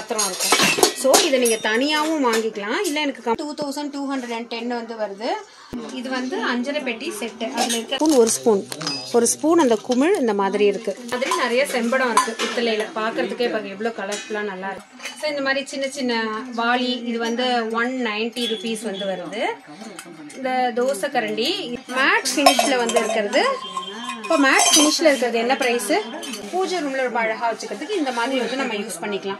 பாத்திரம் இருக்கும் ஸோ இதை நீங்கள் தனியாகவும் வாங்கிக்கலாம் இல்லை எனக்கு two thousand two hundred and ten வந்து வருது இது வந்து அஞ்சரை பெட்டி செட்டு அதில் இருக்க ஸ்பூன் ஒரு ஸ்பூன் ஒரு ஸ்பூன் அந்த குமிழ் இந்த மாதிரி இருக்கு மாதிரி நிறைய செம்படம் இருக்கு பித்தளையில பார்க்கறதுக்கே இப்போ எவ்வளோ கலர்ஃபுல்லாக நல்லா இருக்கு ஸோ இந்த மாதிரி சின்ன சின்ன வாளி இது வந்து ஒன் நைன்டி ருபீஸ் வந்து வருது இந்த தோசை கரண்டி மேட் ஃபினிஷில் வந்து இருக்கிறது இப்போ மேட் ஃபினிஷில் இருக்கிறது என்ன ப்ரைஸு பூஜை ரூமில் ரொம்ப அழகாக வச்சுக்கிறதுக்கு இந்த மாதிரி வந்து நம்ம யூஸ் பண்ணிக்கலாம்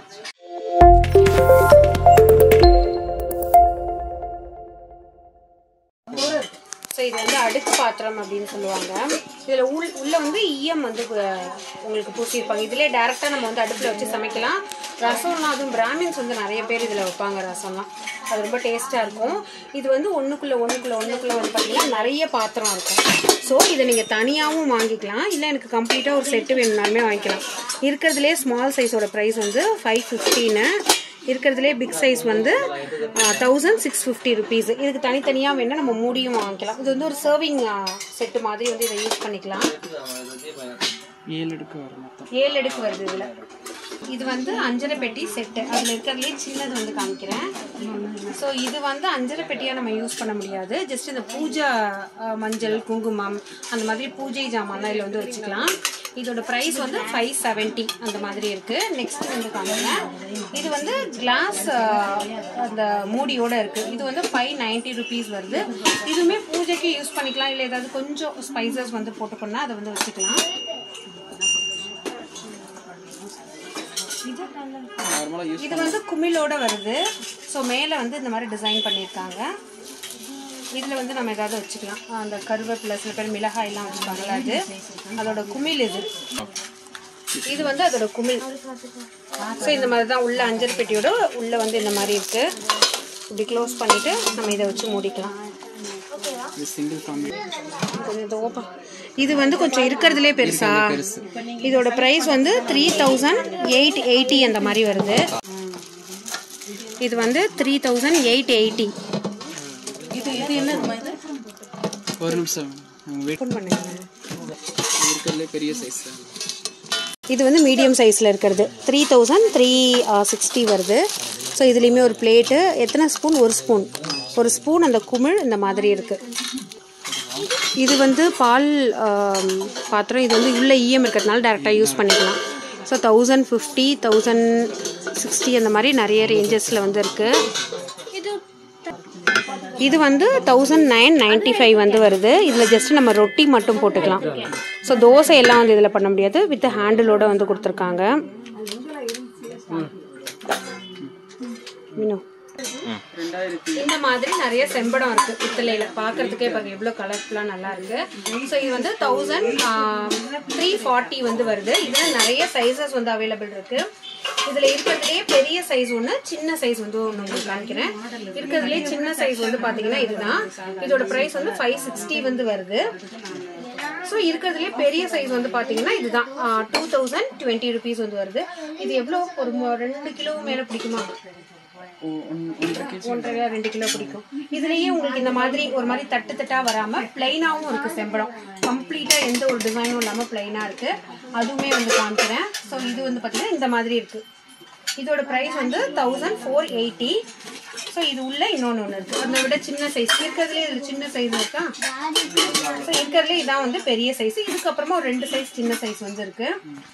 ஸோ இது வந்து அடுக்கு பாத்திரம் அப்படின்னு சொல்லுவாங்க இதில் உள் உள்ளே வந்து ஈயம் வந்து அஹ், உங்களுக்கு பூசியிருப்பாங்க இதிலே டேரெக்டாக நம்ம வந்து அடுப்பில் வச்சு சமைக்கலாம் ரசம்லாம் அதுவும் பிராமின்ஸ் வந்து நிறைய பேர் இதில் வைப்பாங்க ரசம்லாம் அது ரொம்ப டேஸ்ட்டாக இருக்கும் இது வந்து ஒன்றுக்குள்ளே ஒன்றுக்குள்ளே ஒன்றுக்குள்ளே வந்து பார்த்தீங்கன்னா நிறைய பாத்திரம் இருக்கும் ஸோ இதை நீங்கள் தனியாகவும் வாங்கிக்கலாம் இல்லை எனக்கு கம்ப்ளீட்டாக ஒரு செட்டு வேணும்னாலுமே வாங்கிக்கலாம் இருக்கிறதுலே ஸ்மால் சைஸோட ப்ரைஸ் வந்து ஃபைவ் ஃபிஃப்டின்னு இருக்கிறதுலே பிக் சைஸ் வந்து தௌசண்ட் சிக்ஸ் ஃபிஃப்டி ருபீஸ் இதுக்கு தனித்தனியாக வேணால் நம்ம மூடியும் வாங்கிக்கலாம் இது வந்து ஒரு சர்விங் செட்டு மாதிரி வந்து இதை யூஸ் பண்ணிக்கலாம் ஏழு அடுக்கு வரும் மொத்தம் ஏழு அடுக்கு வருது இதில் இது வந்து அஞ்சரை பெட்டி செட்டு அதில் இருக்கிறதுலே சின்னது வந்து காமிக்கிறேன் ஸோ இது வந்து அஞ்சரை பெட்டியாக நம்ம யூஸ் பண்ண முடியாது ஜஸ்ட் இந்த பூஜா அஹ், மஞ்சள் குங்குமம் அந்த மாதிரி பூஜை ஜாமான்லாம் இதில் வந்து வச்சுக்கலாம் இதோட ப்ரைஸ் வந்து ஃபைவ் செவன்ட்டி அந்த மாதிரி இருக்கு நெக்ஸ்ட் வந்து காமிக்கிறேன் இது வந்து கிளாஸ் அந்த மூடியோட இருக்கு இது வந்து ஃபைவ் நைன்ட்டி ருபீஸ் வருது இதுவுமே பூஜைக்கு யூஸ் பண்ணிக்கலாம் இல்லை ஏதாவது கொஞ்சம் ஸ்பைசஸ் வந்து போட்டுக்கணும்னா அதை வந்து வச்சுக்கலாம் நார்மலாக யூஸ் இது வந்து குமிழோட வருது ஸோ மேலே வந்து இந்த மாதிரி டிசைன் பண்ணியிருக்காங்க இதில் வந்து நம்ம ஏதாவது வச்சுக்கலாம் அந்த கருவேப்பிலை சில பேர் மிளகாயெல்லாம் வச்சுப்பாங்கல்ல அது அதோட குமிழ் இது இது வந்து அதோட குமிழ் ஸோ இந்த மாதிரி தான் உள்ள அஞ்சல் பெட்டியோட உள்ள வந்து இந்த மாதிரி இருக்கு இப்படி க்ளோஸ் பண்ணிட்டு நம்ம இதை வச்சு மூடிக்கலாம் இது சிங்கிள் ஃபேமிலி கொஞ்சம் இது open. இது வந்து கொஞ்சம் இருக்கிறதுலே பெருசா இதோட பிரைஸ் வந்து த்ரீ தௌசண்ட் எயிட் எயிட்டி அந்த மாதிரி வருது இது வந்து த்ரீ தௌசண்ட் எயிட் எயிட்டி ஒரு நிமிஷம் வெயிட் ஓப்பன் பண்ணுங்க இருக்கிறதுலே பெரிய சைஸ் இது வந்து மீடியம் சைஸில் இருக்கிறது த்ரீ தௌசண்ட் த்ரீ சிக்ஸ்டி வருது ஸோ இதுலேயுமே ஒரு பிளேட்டு எத்தனை ஸ்பூன் ஒரு ஸ்பூன் ஒரு ஸ்பூன் அந்த குமிழ் இந்த மாதிரி இருக்குது இது வந்து பால் ஆம், பாத்திரம் இது வந்து உள்ள ஈயம் இருக்கிறதுனால டேரெக்டாக யூஸ் பண்ணிக்கலாம் so thousand fifty thousand sixty அந்த மாதிரி நிறைய ரேஞ்சஸில் வந்து இருக்குது இது வந்து தௌசண்ட் நைன் நைன்ட்டி ஃபைவ் வந்து வருது இதில் ஜஸ்ட் நம்ம ரொட்டி மட்டும் போட்டுக்கலாம் ஸோ தோசை எல்லாம் வந்து இதில் பண்ண முடியாது வித் ஹேண்டிலோட வந்து கொடுத்துருக்காங்க மீனு ரெண்டாயிரத்தி இந்த மாதிரி நிறைய செம்படம் இருக்கு பித்தளையில பாக்குறதுக்கே இப்போ எவ்வளோ கலர்ஃபுல்லா நல்லா இருக்கு ஸோ இது வந்து தௌசண்ட் த்ரீ ஃபார்ட்டி வந்து வருது இதுல நிறைய சைஸஸ் வந்து அவைலபிள் இருக்கு இதுல இருக்கிறதுலே பெரிய சைஸ் ஒன்று சின்ன சைஸ் வந்து ஒன்று உங்களுக்கு காமிக்கிறேன் இருக்கிறதுலே சின்ன சைஸ் வந்து பாத்தீங்கன்னா இதுதான் இதோட பிரைஸ் வந்து ஃபைவ் சிக்ஸ்டி வந்து வருது ஸோ இருக்கிறதுலே பெரிய சைஸ் வந்து பார்த்தீங்கன்னா இதுதான் டூ தௌசண்ட் டுவெண்ட்டி ருபீஸ் வந்து வருது இது எவ்வளோ ஒரு மு- ரெண்டு கிலோ மேலே பிடிக்குமா ஒன்றரை கேஜி ஒன்றரை ரெண்டு கிலோ பிடிக்கும் இதுலயே உங்களுக்கு இந்த மாதிரி ஒரு மாதிரி தட்டு தட்டா வராம பிளைனாவும் இருக்கு செம்படம் கம்ப்ளீட்டா எந்த ஒரு டிசைனும் இல்லாம பிளைனா இருக்கு அதுவுமே வந்து காமிக்கிறேன் ஸோ இது வந்து பாத்தீங்கன்னா இந்த மாதிரி இருக்கு இதோட பிரைஸ் வந்து தௌசண்ட் ஃபோர் எயிட்டி ஸோ இது உள்ள இன்னொன்று ஒன்று இருக்கு அதை விட சின்ன சைஸ் இருக்கிறதுலே இது சின்ன சைஸ் இருக்கா ஸோ இருக்கிறதுலே இதான் வந்து பெரிய சைஸ் இதுக்கப்புறமா ஒரு ரெண்டு சைஸ் சின்ன சைஸ் வந்து இருக்கு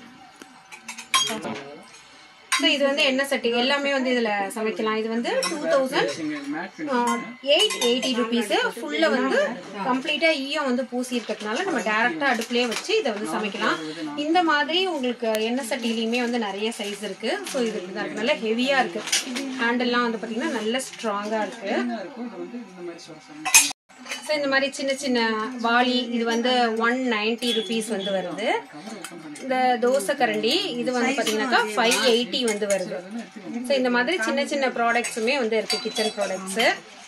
ஸோ இது வந்து எண்ணெய் சட்டி எல்லாமே வந்து இதில் சமைக்கலாம் இது வந்து two thousand matte eight eighty rupees ஃபுல்லாக வந்து கம்ப்ளீட்டாக ஈயம் வந்து பூசி இருக்கிறதுனால நம்ம டேரெக்டாக அடுப்புலேயே வச்சு இதை வந்து சமைக்கலாம் இந்த மாதிரி உங்களுக்கு எண்ணெய் சட்டிலையுமே வந்து நிறைய சைஸ் இருக்குது ஸோ இது இப்படி தான் இருக்கு நல்லா ஹெவியாக இருக்குது ஹேண்டல்லாம் வந்து பார்த்திங்கன்னா நல்ல ஸ்ட்ராங்காக இருக்குது இருக்கும் இது வந்து இந்த மாதிரி சொல்ல ஸோ இந்த மாதிரி சின்ன சின்ன வாளி இது வந்து ஒன் நைன்ட்டி ருபீஸ் வந்து வருது இந்த தோசை கரண்டி இது வந்து பார்த்தீங்கன்னாக்கா ஃபைவ் எயிட்டி வந்து வருது ஸோ இந்த மாதிரி சின்ன சின்ன ப்ராடக்ட்ஸுமே வந்து இருக்கு கிச்சன் ப்ராடக்ட்ஸு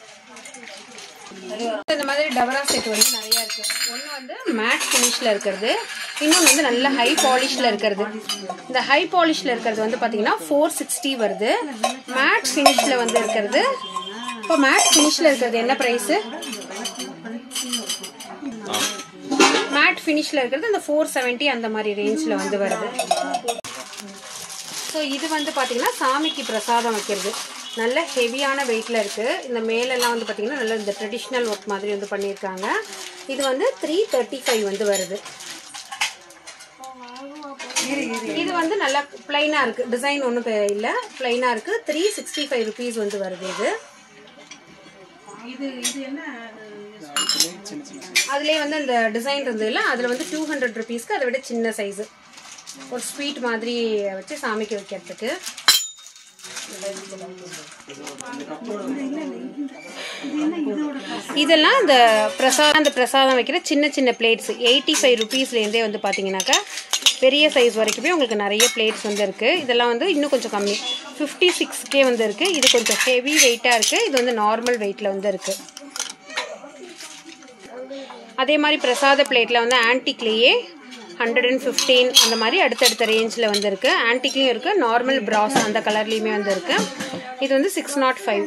இந்த மாதிரி டபரா செட் வந்து நிறைய இருக்கு ஒன்று வந்து மேட் ஃபினிஷ்ல இருக்கிறது இன்னொன்று வந்து நல்ல ஹை பாலிஷ்ல இருக்கிறது இந்த ஹை பாலிஷ்ல இருக்கிறது வந்து பார்த்தீங்கன்னா ஃபோர் சிக்ஸ்டி வருது மேட் ஃபினிஷ்ல வந்து இருக்கிறது இப்போ மேட் ஃபினிஷ்ல இருக்கிறது என்ன ப்ரைஸு மேட் ஃபினிஷ்ல இருக்கிறது அந்த ஃபோர் செவன்ட்டி அந்த மாதிரி ரேஞ்சில் வந்து வருது ஸோ இது வந்து பார்த்தீங்கன்னா சாமிக்கு பிரசாதம் வைக்கிறது நல்ல ஹெவியான வெயிட்டில் இருக்குது இந்த மேலெல்லாம் வந்து பார்த்தீங்கன்னா நல்ல இந்த ட்ரெடிஷ்னல் ஒர்க் மாதிரி வந்து பண்ணியிருக்காங்க இது வந்து த்ரீ தேர்ட்டி ஃபைவ் வந்து வருது இது வந்து நல்லா பிளைனாக இருக்குது டிசைன் ஒன்றும் இல்லை பிளைனாக இருக்குது த்ரீ சிக்ஸ்டி ஃபைவ் ருபீஸ் வந்து வருது இது இதுலயே சின்ன சின்ன size. அதுலேயே வந்து அந்த டிசைன் இருந்ததுல அதில் வந்து டூ ஹண்ட்ரட் ருபீஸ்க்கு அதை விட சின்ன சைஸு ஒரு ஸ்வீட் மாதிரி வச்சு சாமிக்கு வைக்கிறதுக்கு இதெல்லாம் இந்த பிரசாதம் அந்த பிரசாதம் வைக்கிற சின்ன சின்ன பிளேட்ஸ் எயிட்டி ஃபைவ் ருபீஸ்லேருந்தே வந்து பார்த்தீங்கன்னாக்கா பெரிய சைஸ் வரைக்குமே உங்களுக்கு நிறைய பிளேட்ஸ் வந்து இருக்குது இதெல்லாம் வந்து இன்னும் கொஞ்சம் கம்மி ஃபிஃப்டி சிக்ஸ்க்கே வந்து இருக்குது இது கொஞ்சம் ஹெவி வெயிட்டாக இருக்குது இது வந்து நார்மல் வெயிட்டில் வந்து இருக்குது அதே மாதிரி பிரசாத பிளேட்டில் வந்து ஆன்டிக்லேயே ஹண்ட்ரட் அண்ட் ஃபிஃப்டீன் அந்த மாதிரி அடுத்தடுத்த ரேஞ்சில் வந்து இருக்குது ஆன்டிக்லேயும் இருக்குது நார்மல் ப்ராஸ் அந்த கலர்லேயுமே வந்து இருக்குது இது வந்து சிக்ஸ் நாட் ஃபைவ்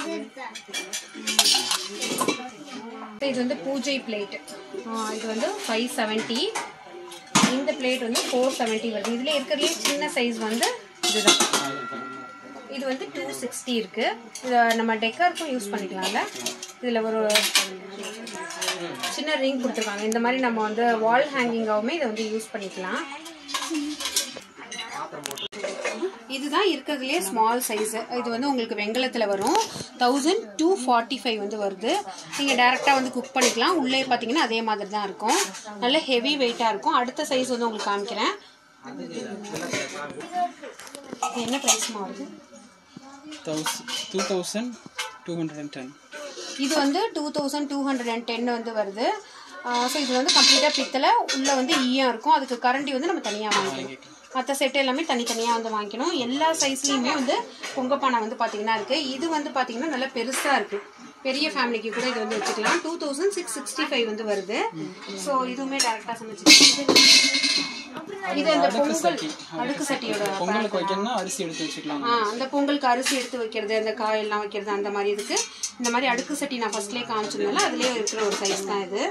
இது வந்து பூஜை பிளேட் இது வந்து ஃபைவ் செவன்ட்டி இந்த பிளேட் வந்து ஃபோர் செவன்ட்டி வருது இதில் இருக்கிறதுலே சின்ன சைஸ் வந்து இதுதான் இது வந்து டூ சிக்ஸ்டி இருக்குது இதை நம்ம டெக்கருக்கும் யூஸ் பண்ணிக்கலாம்ல இதில் ஒரு சின்ன ரிங் கொடுத்துருக்காங்க இந்த மாதிரி நம்ம வந்து வால் ஹேங்கிங்காகவுமே இதை வந்து யூஸ் பண்ணிக்கலாம் இதுதான் இருக்கிறதுலே ஸ்மால் சைஸு இது வந்து உங்களுக்கு வெங்கலத்தில் வரும் தௌசண்ட் டூ ஃபார்ட்டி ஃபைவ் வந்து வருது நீங்கள் டேரெக்டாக வந்து குக் பண்ணிக்கலாம் உள்ளே பார்த்தீங்கன்னா அதே மாதிரி தான் இருக்கும் நல்ல ஹெவி வெயிட்டாக இருக்கும் அடுத்த சைஸ் வந்து உங்களுக்கு காமிக்கிறேன் இது என்ன ப்ரைஸ்மா வருது Thousand- two thousand two hundred and ten. இது வந்து two thousand two hundred and ten வந்து வருது ஸோ இது வந்து கம்ப்ளீட்டாக பித்தளை உள்ளே வந்து ஈயம் இருக்கும் அதுக்கு கரண்டி வந்து நம்ம தனியாக வாங்கிக்கணும் மற்ற செட் எல்லாமே தனித்தனியாக வந்து வாங்கிக்கணும் எல்லா சைஸ்லேயுமே வந்து பொங்கப்பானை வந்து பார்த்தீங்கன்னா இருக்குது இது வந்து பார்த்தீங்கன்னா நல்லா பெருசாக இருக்குது பெரிய ஃபேமிலிக்கு கூட இது வந்து வச்சுக்கலாம் two thousand six sixty five வந்து வருது ஸோ இதுவுமே டேரெக்டாக சமைச்சிக்கலாம் இது அந்த பொங்கல் அடுக்கு சட்டியோட பொங்கலுக்கு வைக்கணும்னா அரிசி எடுத்து வச்சுக்கலாம் ஆ அந்த பொங்கலுக்கு அரிசி எடுத்து வைக்கிறது அந்த காயெல்லாம் வைக்கிறது அந்த மாதிரி இதுக்கு இந்த மாதிரி அடுக்கு சட்டி நான் ஃபர்ஸ்ட்லேயே காமிச்சிருந்தேன்ல அதுலேயே இருக்கிற ஒரு சைஸ் தான் இது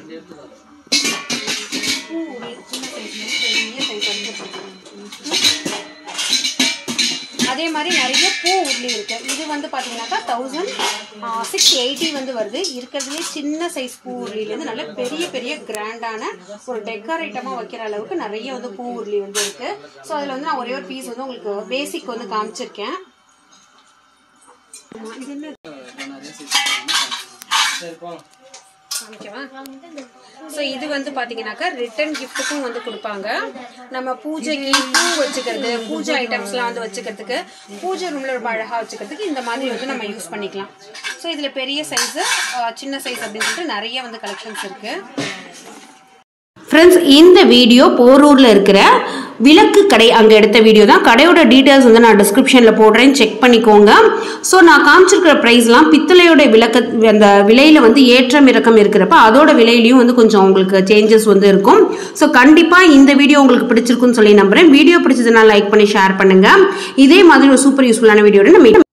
பூ சின்ன size, பெரிய size வரைக்கும் அதே மாதிரி நிறைய பூ உருளி இருக்கு இது வந்து பார்த்தீங்கன்னாக்கா தௌசண்ட் சிக்ஸ் எயிட்டி வந்து வருது இருக்கிறதுலே சின்ன சைஸ் பூ உருளிலேருந்து நல்ல பெரிய பெரிய கிராண்டான ஒரு டெக்கர் ஐட்டமாக வைக்கிற அளவுக்கு நிறைய வந்து பூ உருளி வந்து இருக்கு ஸோ அதில் வந்து நான் ஒரே ஒரு பீஸ் வந்து உங்களுக்கு பேசிக் வந்து காமிச்சிருக்கேன் ஆமா, இது என்ன நிறைய size காமிக்கவா ஸோ இது வந்து பார்த்தீங்கன்னாக்கா ரிட்டன் கிஃப்ட்டுக்கும் வந்து கொடுப்பாங்க நம்ம பூஜைக்கு பூ வச்சுக்கிறது பூஜை ஐட்டம்ஸ்லாம் வந்து வச்சுக்கிறதுக்கு பூஜை ரூமில் ரொம்ப அழகாக வச்சுக்கிறதுக்கு இந்த மாதிரி வந்து நம்ம யூஸ் பண்ணிக்கலாம் ஸோ இதில் பெரிய சைஸு சின்ன சைஸ் அப்படின்னு சொல்லிட்டு நிறைய வந்து கலெக்ஷன்ஸ் இருக்குது ஃப்ரெண்ட்ஸ் இந்த வீடியோ போரூரில் இருக்கிற விளக்கு கடை அங்கே எடுத்த வீடியோ தான் கடையோட டீட்டெயில்ஸ் வந்து நான் டிஸ்கிரிப்ஷனில் போடுறேன் செக் பண்ணிக்கோங்க ஸோ நான் காமிச்சிருக்கிற ப்ரைஸ்லாம் பித்தளையோட விளக்க அந்த விலையில் வந்து ஏற்றம் இறக்கம் இருக்கிறப்ப அதோட விலையிலையும் வந்து கொஞ்சம் உங்களுக்கு சேஞ்சஸ் வந்து இருக்கும் ஸோ கண்டிப்பாக இந்த வீடியோ உங்களுக்கு பிடிச்சிருக்குன்னு சொல்லி நம்புகிறேன் வீடியோ பிடிச்சதுன்னா லைக் பண்ணி ஷேர் பண்ணுங்கள் இதே மாதிரி ஒரு சூப்பர் யூஸ்ஃபுல்லான வீடியோட நம்ம